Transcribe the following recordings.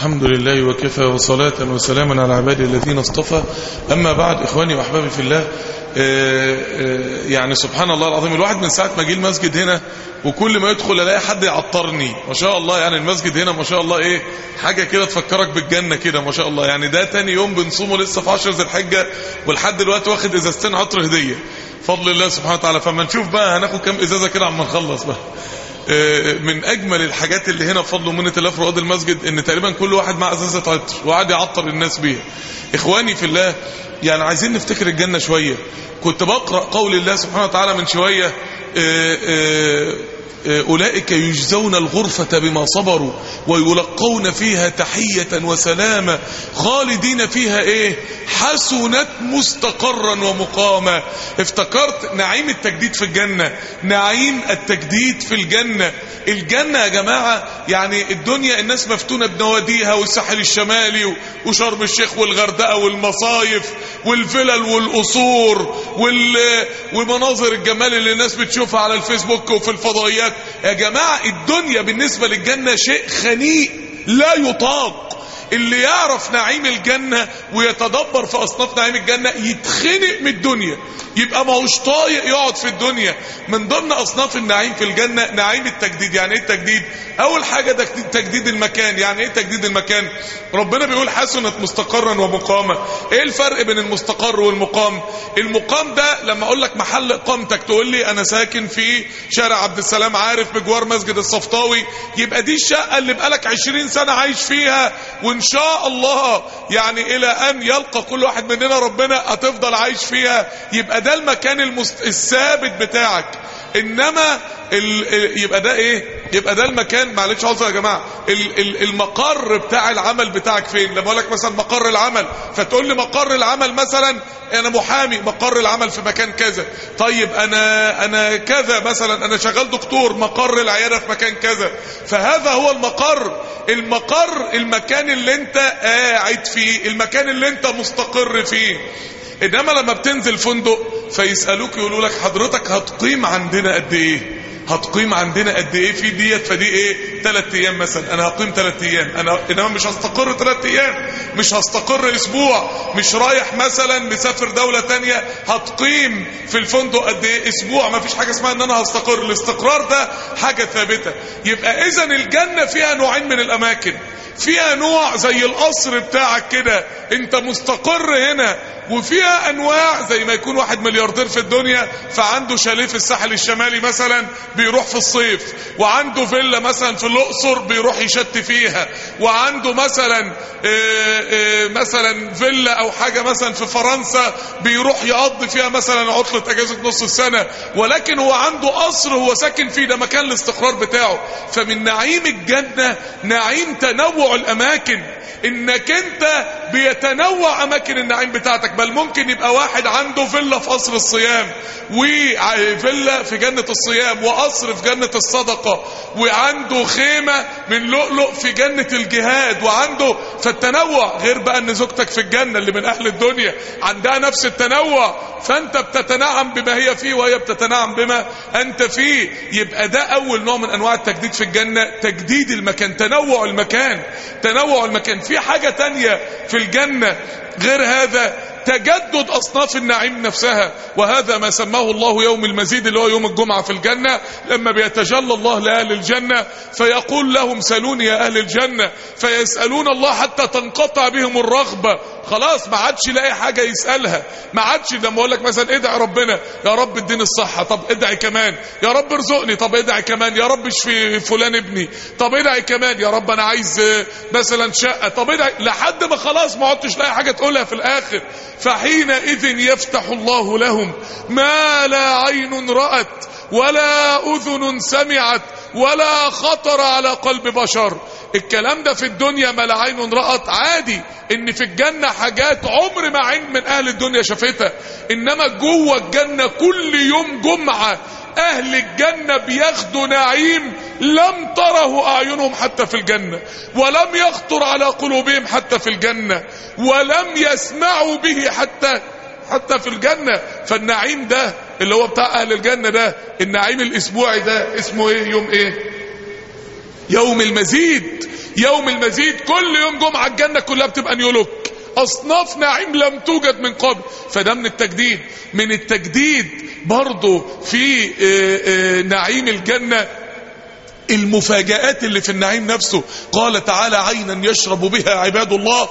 الحمد لله وكفى وصلاة وسلاما على عباده الذين اصطفى أما بعد إخواني وأحبابي في الله آه، آه، يعني سبحان الله العظيم الواحد من ساعة ما جه المسجد هنا وكل ما يدخل الاقي حد يعطرني ما شاء الله يعني المسجد هنا ما شاء الله ايه حاجة كده تفكرك بالجنة كده ما شاء الله يعني ده تاني يوم بنصومه لسه في 10 ذي الحجة ولحد دلوقتي واخد ازازتين عطر هدية فضل الله سبحانه وتعالى فما نشوف بقى هناخد كام ازازة كده عما نخلص بقى من اجمل الحاجات اللي هنا بفضل ومنه الله في رواد المسجد ان تقريبا كل واحد مع ازازه عطر وقاعد يعطر الناس بيها اخواني في الله يعني عايزين نفتكر الجنه شويه كنت بقرا قول الله سبحانه وتعالى من شويه آآ آآ أولئك يجزون الغرفة بما صبروا ويلقون فيها تحية وسلاما خالدين فيها ايه حسنت مستقرا ومقاما افتكرت نعيم التجديد في الجنة نعيم التجديد في الجنة الجنة يا جماعة يعني الدنيا الناس مفتونة بنواديها والساحل الشمالي وشرم الشيخ والغردقة والمصايف والفلل والقصور وال... ومناظر الجمال اللي الناس بتشوفها على الفيسبوك وفي الفضائيات يا جماعة الدنيا بالنسبة للجنة شيء خنيق لا يطاق اللي يعرف نعيم الجنة ويتدبر في أصناف نعيم الجنة يتخنق من الدنيا يبقى ما هوش طايق يقعد في الدنيا من ضمن أصناف النعيم في الجنة نعيم التجديد يعني ايه التجديد أول حاجة ده تجديد المكان يعني ايه تجديد المكان ربنا بيقول حسنت مستقرا ومقاما ايه الفرق بين المستقر والمقام المقام ده لما اقول لك محل اقامتك تقول لي انا ساكن في شارع عبد السلام عارف بجوار مسجد الصفطاوي يبقى دي الشقة اللي بقالك 20 سنة عايش فيها وان شاء الله يعني الى ان يلقى كل واحد مننا ربنا هتفضل عايش فيها يبقى ده المكان المست... الثابت بتاعك انما ال... يبقى ده ايه يبقى ده المكان معلش عذر يا جماعه ال... ال... المقر بتاع العمل بتاعك فين لما اقول لك مثلا مقر العمل فتقول لي مقر العمل مثلا انا محامي مقر العمل في مكان كذا طيب انا انا كذا مثلا انا شغال دكتور مقر العياده في مكان كذا فهذا هو المقر المقر المكان اللي انت قاعد فيه المكان اللي انت مستقر فيه انما لما بتنزل فندق فيسألوك يقولوا لك حضرتك هتقيم عندنا قد ايه هتقيم عندنا قد ايه في ديت فدي ايه ثلاث ايام مثلا انا هقيم ثلاث ايام انا انما مش هستقر ثلاث ايام مش هستقر اسبوع مش رايح مثلا مسافر دولة تانية هتقيم في الفندق قد ايه اسبوع ما فيش حاجة اسمها ان انا هستقر الاستقرار ده حاجة ثابتة يبقى اذا الجنة فيها نوعين من الاماكن فيها نوع زي القصر بتاعك كده انت مستقر هنا وفيها انواع زي ما يكون واحد ملياردير في الدنيا فعنده شاليه في الساحل الشمالي مثلا بيروح في الصيف وعنده فيلا مثلا في الاقصر بيروح يشت فيها وعنده مثلا آآ آآ مثلا فيلا او حاجه مثلا في فرنسا بيروح يقضي فيها مثلا عطله اجازه نص السنه ولكن هو عنده قصر هو ساكن فيه ده مكان الاستقرار بتاعه فمن نعيم الجنه نعيم تنوع الاماكن انك انت بيتنوع اماكن النعيم بتاعتك بل ممكن يبقى واحد عنده فيلا في قصر الصيام وفيلا في جنة الصيام وقصر في جنة الصدقة وعنده خيمة من لؤلؤ في جنة الجهاد وعنده فالتنوع غير بقى ان زوجتك في الجنة اللي من اهل الدنيا عندها نفس التنوع فانت بتتنعم بما هي فيه وهي بتتنعم بما انت فيه يبقى ده اول نوع من انواع التجديد في الجنة تجديد المكان تنوع المكان تنوع المكان في حاجة تانية في الجنة غير هذا تجدد أصناف النعيم نفسها وهذا ما سماه الله يوم المزيد اللي هو يوم الجمعة في الجنة لما بيتجلى الله لأهل الجنة فيقول لهم سلوني يا أهل الجنة فيسألون الله حتى تنقطع بهم الرغبة خلاص ما عادش لاقي حاجة يسألها ما عادش لما اقول لك مثلا ادعي ربنا يا رب اديني الصحة طب ادعي كمان يا رب ارزقني طب ادعي كمان يا رب اشفي فلان ابني طب ادعي كمان يا رب انا عايز مثلا شقة طب ادعي لحد ما خلاص ما عدتش لاقي حاجة تقولها في الاخر فحينئذ يفتح الله لهم ما لا عين رأت ولا أذن سمعت ولا خطر على قلب بشر الكلام ده في الدنيا ما لا عين رأت عادي ان في الجنة حاجات عمر ما عين من اهل الدنيا شافتها انما جوه الجنة كل يوم جمعة اهل الجنة بياخدوا نعيم لم تره اعينهم حتى في الجنة ولم يخطر على قلوبهم حتى في الجنة ولم يسمعوا به حتى حتى في الجنة فالنعيم ده اللي هو بتاع اهل الجنة ده النعيم الاسبوعي ده اسمه ايه يوم ايه يوم المزيد يوم المزيد كل يوم جمعة الجنة كلها بتبقى نيولوك اصناف نعيم لم توجد من قبل فده من التجديد من التجديد برضه في آه، آه، نعيم الجنة المفاجآت اللي في النعيم نفسه قال تعالى عينا يشرب بها عباد الله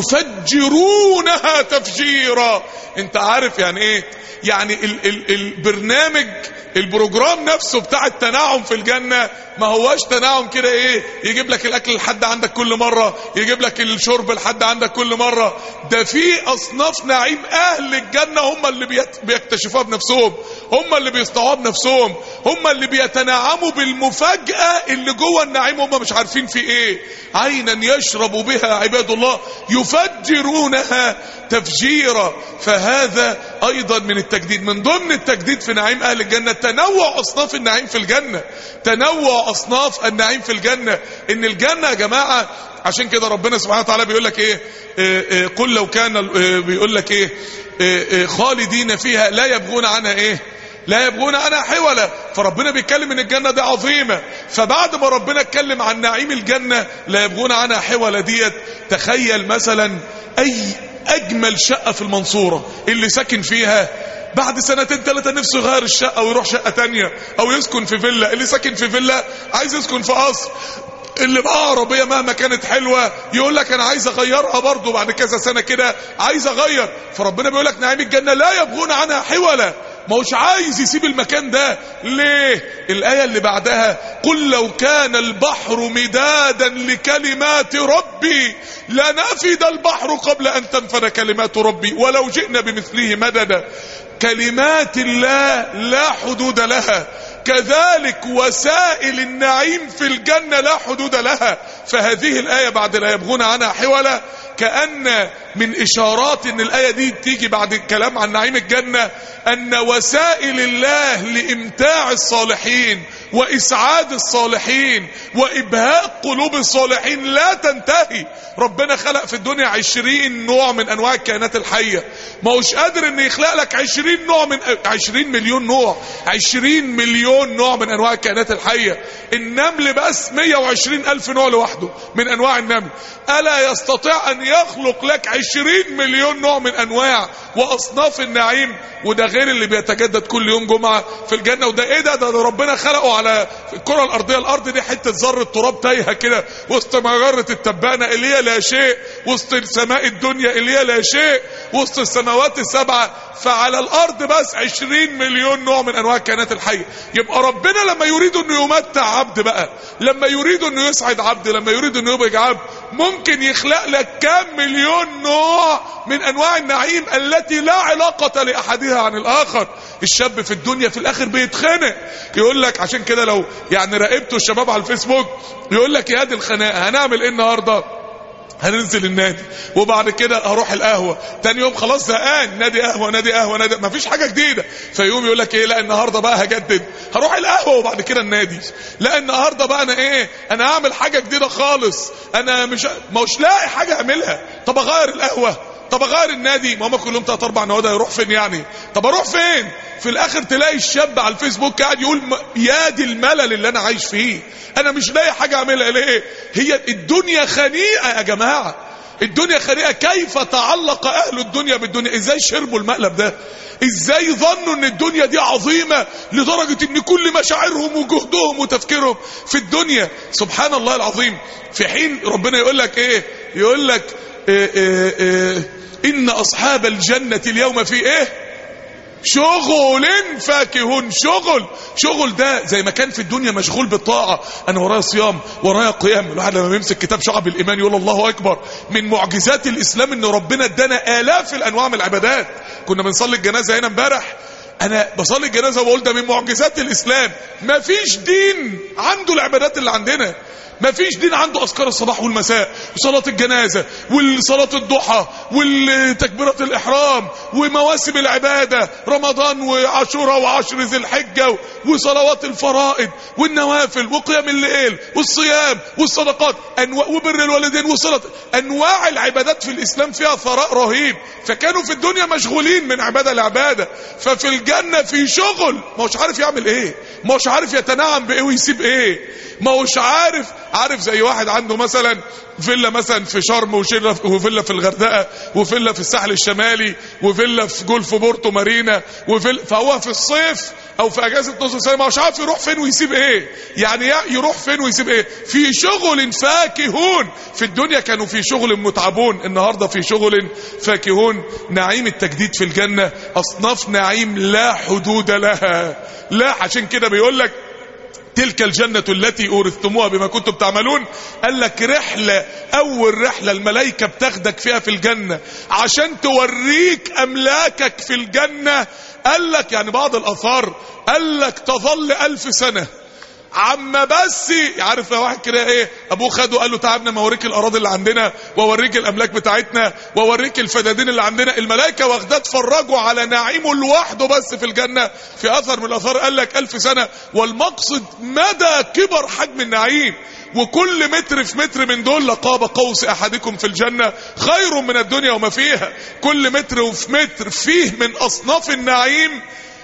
يفجرونها تفجيرا انت عارف يعني ايه يعني ال ال البرنامج البروجرام نفسه بتاع التناعم في الجنة ما هواش تناعم كده ايه يجيب لك الاكل لحد عندك كل مرة يجيب لك الشرب لحد عندك كل مرة ده في اصناف نعيم اهل الجنة هم اللي بيت- بيكتشفوها بنفسهم هم اللي بيصطعوها بنفسهم هم اللي بيتنعموا بالمفاجأة اللي جوه النعيم هم مش عارفين في ايه عينا يشرب بها عباد الله يفجرونها تفجيرا فهذا ايضا من التجديد من ضمن التجديد في نعيم اهل الجنة تنوع اصناف النعيم في الجنة تنوع اصناف النعيم في الجنة ان الجنة يا جماعة عشان كده ربنا سبحانه وتعالى بيقول لك ايه آه، آه، قل لو كان آه، بيقول لك ايه آه، آه، خالدين فيها لا يبغون عنها ايه لا يبغون عنها حولا فربنا بيتكلم ان الجنة دي عظيمة فبعد ما ربنا اتكلم عن نعيم الجنة لا يبغون عنها حولا ديت تخيل مثلا اي اجمل شقة في المنصورة اللي ساكن فيها بعد سنتين ثلاثة نفسه يغير الشقة ويروح شقة تانية او يسكن في فيلا اللي ساكن في فيلا عايز يسكن في قصر اللي معاه عربيه مهما كانت حلوه يقول لك انا عايز اغيرها برضه بعد كذا سنه كده عايز اغير فربنا بيقول لك نعيم الجنه لا يبغون عنها حولا ما هوش عايز يسيب المكان ده ليه الايه اللي بعدها قل لو كان البحر مدادا لكلمات ربي لنفد البحر قبل ان تنفد كلمات ربي ولو جئنا بمثله مددا كلمات الله لا حدود لها كذلك وسائل النعيم في الجنة لا حدود لها فهذه الآية بعد لا يبغون عنها حولا كأن من إشارات أن الآية دي تيجي بعد الكلام عن نعيم الجنة أن وسائل الله لإمتاع الصالحين وإسعاد الصالحين وإبهاء قلوب الصالحين لا تنتهي ربنا خلق في الدنيا عشرين نوع من أنواع الكائنات الحية ما هوش قادر أن يخلق لك عشرين نوع من عشرين مليون نوع عشرين مليون نوع من أنواع الكائنات الحية النمل بس مية وعشرين ألف نوع لوحده من أنواع النمل ألا يستطيع أن يخلق لك عشرين مليون نوع من أنواع وأصناف النعيم وده غير اللي بيتجدد كل يوم جمعة في الجنة وده ايه ده ده, ده ربنا خلقه على الكرة الأرضية الأرض دي حتة ذرة تراب تايهة كده وسط مجرة التبانة اللي هي لا شيء وسط السماء الدنيا اللي هي لا شيء وسط السماوات السبعة فعلى الأرض بس عشرين مليون نوع من أنواع الكائنات الحية يبقى ربنا لما يريد أنه يمتع عبد بقى لما يريد أنه يسعد عبد لما يريد أنه يبقى عبد ممكن يخلق لك كام مليون نوع من أنواع النعيم التي لا علاقة لأحدها عن الآخر الشاب في الدنيا في الآخر بيتخنق يقول لك عشان كده لو يعني راقبتوا الشباب على الفيسبوك يقول لك يا دي الخناقة هنعمل ايه النهارده هننزل النادي وبعد كده هروح القهوه تاني يوم خلاص زهقان نادي قهوه نادي قهوه نادي مفيش حاجه جديده فيقوم يقول لك ايه لا النهارده بقى هجدد هروح القهوه وبعد كده النادي لا النهارده بقى انا ايه انا هعمل حاجه جديده خالص انا مش مش لاقي حاجه اعملها طب اغير القهوه طب اغير النادي ما هم كلهم ثلاث اربع نوادي هيروح فين يعني طب اروح فين في الاخر تلاقي الشاب على الفيسبوك قاعد يقول يا دي الملل اللي انا عايش فيه انا مش لاقي حاجه اعملها ليه هي الدنيا خنيقه يا جماعه الدنيا خنيقه كيف تعلق اهل الدنيا بالدنيا ازاي شربوا المقلب ده ازاي ظنوا ان الدنيا دي عظيمه لدرجه ان كل مشاعرهم وجهدهم وتفكيرهم في الدنيا سبحان الله العظيم في حين ربنا يقول لك ايه يقول لك إيه إيه إيه ان اصحاب الجنه اليوم في ايه شغل فاكهون شغل شغل ده زي ما كان في الدنيا مشغول بالطاعة انا ورايا صيام ورايا قيام الواحد لما بيمسك كتاب شعب الايمان يقول الله اكبر من معجزات الاسلام ان ربنا ادانا الاف الانواع من العبادات كنا بنصلي الجنازة هنا امبارح انا بصلي الجنازة وبقول ده من معجزات الاسلام مفيش دين عنده العبادات اللي عندنا ما فيش دين عنده اذكار الصباح والمساء وصلاه الجنازه والصلاه الضحى والتكبيره الاحرام ومواسم العباده رمضان وعاشوراء وعشر ذي الحجه وصلوات الفرائض والنوافل وقيام الليل والصيام والصدقات أنواع وبر الوالدين وصله انواع العبادات في الاسلام فيها ثراء رهيب فكانوا في الدنيا مشغولين من عباده لعباده ففي الجنه في شغل ما هوش عارف يعمل ايه ما هوش عارف يتنعم بايه ويسيب ايه ما هوش عارف عارف زي واحد عنده مثلا فيلا مثلا في شرم وشيلا وفيلا في الغردقه وفيلا في الساحل الشمالي وفيلا في جولف بورتو مارينا وفيلا فهو في الصيف او في اجازه نص السنه ما هوش عارف يروح فين ويسيب ايه يعني يروح فين ويسيب ايه في شغل فاكهون في الدنيا كانوا في شغل متعبون النهارده في شغل فاكهون نعيم التجديد في الجنه اصناف نعيم لا حدود لها لا عشان كده بيقول لك تلك الجنة التي أورثتموها بما كنتم تعملون قال لك رحلة أول رحلة الملائكة بتاخدك فيها في الجنة عشان توريك أملاكك في الجنة قال لك يعني بعض الآثار قال لك تظل ألف سنة عما بس عارف لو واحد كده ايه ابوه خده قال له تعالى ما اوريك الاراضي اللي عندنا واوريك الاملاك بتاعتنا واوريك الفدادين اللي عندنا الملائكه واخداه اتفرجوا على نعيمه لوحده بس في الجنه في اثر من الاثار قال لك ألف سنه والمقصد مدى كبر حجم النعيم وكل متر في متر من دول لقاب قوس احدكم في الجنه خير من الدنيا وما فيها كل متر وفي متر فيه من اصناف النعيم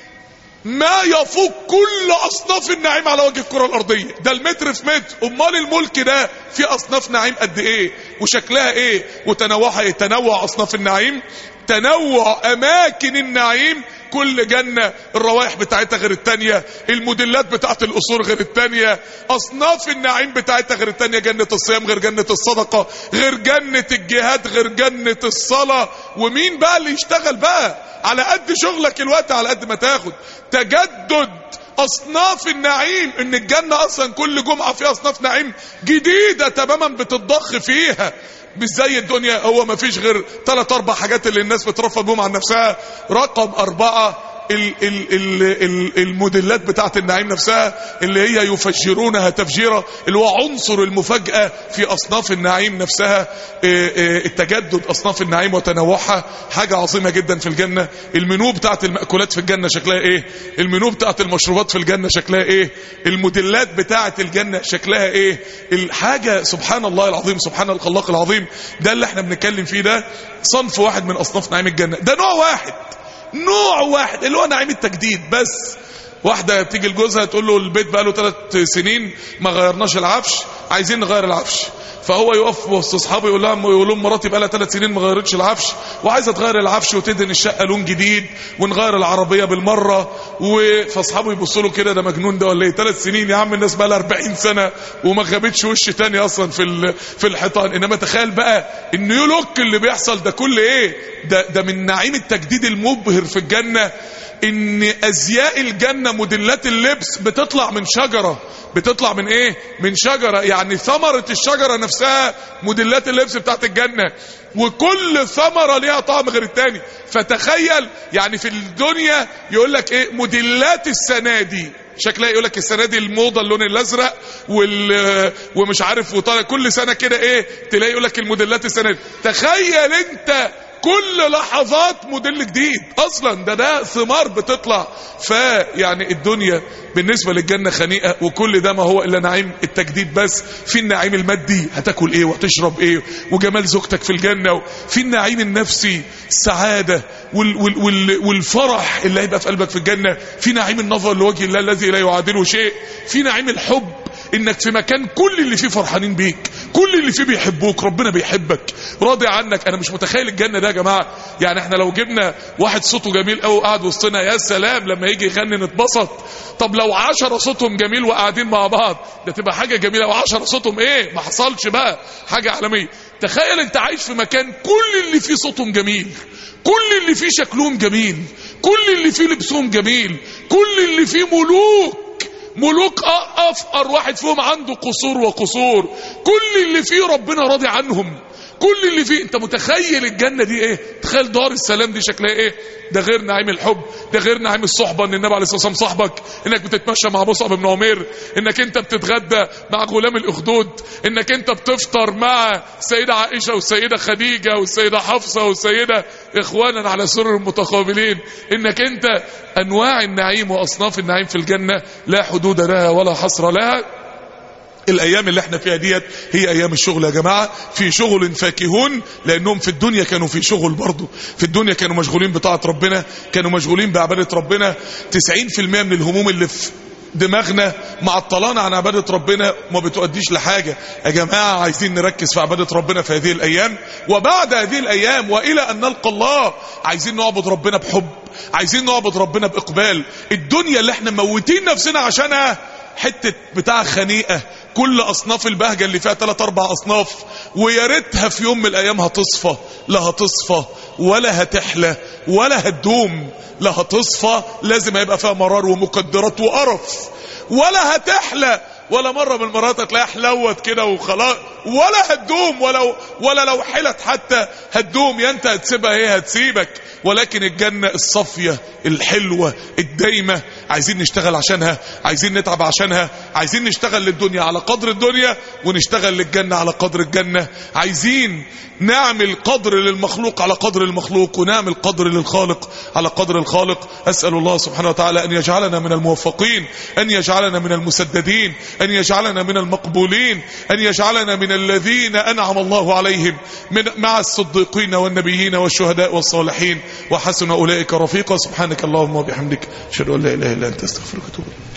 ما يفوق كل اصناف النعيم على وجه الكره الارضيه ده المتر في متر امال الملك ده في اصناف نعيم قد ايه وشكلها ايه وتنوعها ايه تنوع اصناف النعيم تنوع اماكن النعيم كل جنة الروائح بتاعتها غير التانية الموديلات بتاعت القصور غير التانية اصناف النعيم بتاعتها غير التانية جنة الصيام غير جنة الصدقة غير جنة الجهاد غير جنة الصلاة ومين بقى اللي يشتغل بقى على قد شغلك الوقت على قد ما تاخد تجدد اصناف النعيم ان الجنة اصلا كل جمعة فيها اصناف نعيم جديدة تماما بتضخ فيها مش زي الدنيا هو ما فيش غير ثلاث اربع حاجات اللي الناس بترفض بهم عن نفسها رقم اربعة ال ال ال ال الموديلات بتاعت النعيم نفسها اللي هي يفجرونها تفجيرا اللي هو عنصر المفاجأة في أصناف النعيم نفسها التجدد أصناف النعيم وتنوعها حاجة عظيمة جدا في الجنة المنيو بتاعت المأكولات في الجنة شكلها ايه المنيو بتاعت المشروبات في الجنة شكلها ايه الموديلات بتاعت الجنة شكلها ايه الحاجة سبحان الله العظيم سبحان الخلاق العظيم ده اللي احنا بنتكلم فيه ده صنف واحد من أصناف نعيم الجنة ده نوع واحد نوع واحد اللي هو نعيم التجديد بس واحدة تيجي لجوزها تقول له البيت بقى له ثلاث سنين ما غيرناش العفش عايزين نغير العفش فهو يقف وسط اصحابه يقول لهم يقول لهم مراتي بقى لها ثلاث سنين ما غيرتش العفش وعايزه تغير العفش وتدهن الشقه لون جديد ونغير العربيه بالمره فاصحابه يبصوا له كده ده مجنون ده ولا ايه ثلاث سنين يا عم الناس بقى لها 40 سنه وما غابتش وش تاني اصلا في في الحيطان انما تخيل بقى النيو لوك اللي بيحصل ده كل ايه ده ده من نعيم التجديد المبهر في الجنه ان ازياء الجنه موديلات اللبس بتطلع من شجره بتطلع من ايه من شجره يعني ثمره الشجره نفسها موديلات اللبس بتاعت الجنه وكل ثمره ليها طعم غير التاني فتخيل يعني في الدنيا يقول لك ايه موديلات السنه دي شكلها يقول لك السنه دي الموضه اللون الازرق وال ومش عارف وطالع كل سنه كده ايه تلاقي يقول لك الموديلات السنه دي تخيل انت كل لحظات موديل جديد اصلا ده ده ثمار بتطلع فيعني الدنيا بالنسبة للجنة خنيئة وكل ده ما هو الا نعيم التجديد بس في النعيم المادي هتاكل ايه وهتشرب ايه وجمال زوجتك في الجنة في النعيم النفسي السعادة وال وال وال والفرح اللي هيبقى في قلبك في الجنة في نعيم النظر لوجه الله الذي لا يعادله شيء في نعيم الحب انك في مكان كل اللي فيه فرحانين بيك كل اللي فيه بيحبوك ربنا بيحبك راضي عنك انا مش متخيل الجنه ده يا جماعه يعني احنا لو جبنا واحد صوته جميل قوي قاعد وسطنا يا سلام لما يجي يغني نتبسط طب لو عشرة صوتهم جميل وقاعدين مع بعض ده تبقى حاجه جميله وعشرة صوتهم ايه ما حصلش بقى حاجه عالميه تخيل انت عايش في مكان كل اللي فيه صوتهم جميل كل اللي فيه شكلهم جميل كل اللي فيه لبسهم جميل كل اللي فيه ملوك ملوك افقر واحد فيهم عنده قصور وقصور كل اللي فيه ربنا راضي عنهم كل اللي فيه انت متخيل الجنة دي ايه تخيل دار السلام دي شكلها ايه ده غير نعيم الحب ده غير نعيم الصحبة ان النبي عليه الصلاة والسلام صاحبك انك بتتمشى مع مصعب بن عمير انك انت بتتغدى مع غلام الاخدود انك انت بتفطر مع السيدة عائشة والسيدة خديجة والسيدة حفصة والسيدة اخوانا على سرر متقابلين انك انت انواع النعيم واصناف النعيم في الجنة لا حدود لها ولا حصر لها الايام اللي احنا فيها ديت هي ايام الشغل يا جماعة في شغل فاكهون لانهم في الدنيا كانوا في شغل برضه في الدنيا كانوا مشغولين بطاعة ربنا كانوا مشغولين بعبادة ربنا 90% من الهموم اللي في دماغنا معطلانا عن عبادة ربنا ما بتؤديش لحاجة يا جماعة عايزين نركز في عبادة ربنا في هذه الأيام وبعد هذه الأيام وإلى أن نلقى الله عايزين نعبد ربنا بحب عايزين نعبد ربنا بإقبال الدنيا اللي احنا موتين نفسنا عشانها حتة بتاع خنيقة كل اصناف البهجه اللي فيها ثلاث اربع اصناف ويا ريتها في يوم من الايام هتصفى لا هتصفى ولا هتحلى ولا هتدوم لا هتصفى لازم هيبقى فيها مرار ومقدرات وقرف ولا هتحلى ولا مرة من المرات هتلاقيها حلوت كده وخلاص ولا هتدوم ولا ولا لو حلت حتى هتدوم يا انت هتسيبها هي هتسيبك ولكن الجنة الصافية الحلوة الدايمة عايزين نشتغل عشانها عايزين نتعب عشانها عايزين نشتغل للدنيا على قدر الدنيا ونشتغل للجنة على قدر الجنة عايزين نعمل قدر للمخلوق على قدر المخلوق ونعمل قدر للخالق على قدر الخالق أسأل الله سبحانه وتعالى أن يجعلنا من الموفقين أن يجعلنا من المسددين أن يجعلنا من المقبولين أن يجعلنا من الذين أنعم الله عليهم من مع الصديقين والنبيين والشهداء والصالحين وحسن أولئك رفيقا سبحانك اللهم وبحمدك أشهد أن لا إله إلا أنت أستغفرك وأتوب إليك